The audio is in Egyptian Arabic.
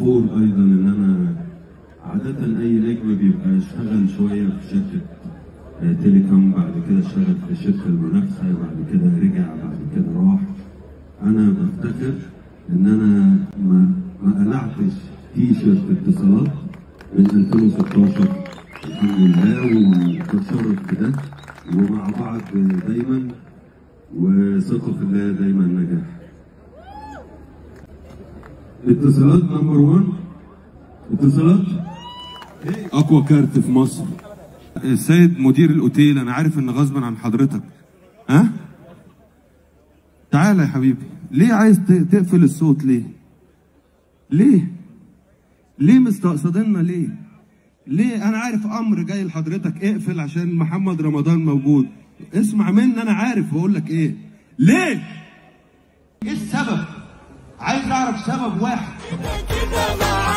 فخور ايضا ان انا عادة اي نجم بيبقى اشتغل شوية في شركة آه، تيليكوم بعد كده اشتغل في الشركة المنافسة بعد كده رجع بعد كده راح انا بفتكر ان انا ما ما قلعتش تي شيرت اتصالات من 2016 الحمد لله وبتشرف بده ومع بعض دايما وثقة في الله دايما نجاح اتصالات نمبر 1 اتصالات اقوى كارت في مصر السيد مدير الاوتيل انا عارف ان غصبا عن حضرتك ها تعالى يا حبيبي ليه عايز ت- تقفل الصوت ليه ليه ليه مستقصدنا ليه ليه انا عارف امر جاي لحضرتك اقفل عشان محمد رمضان موجود اسمع مني انا عارف بقول لك ايه ليه ايه السبب؟ عايز اعرف سبب واحد كده مع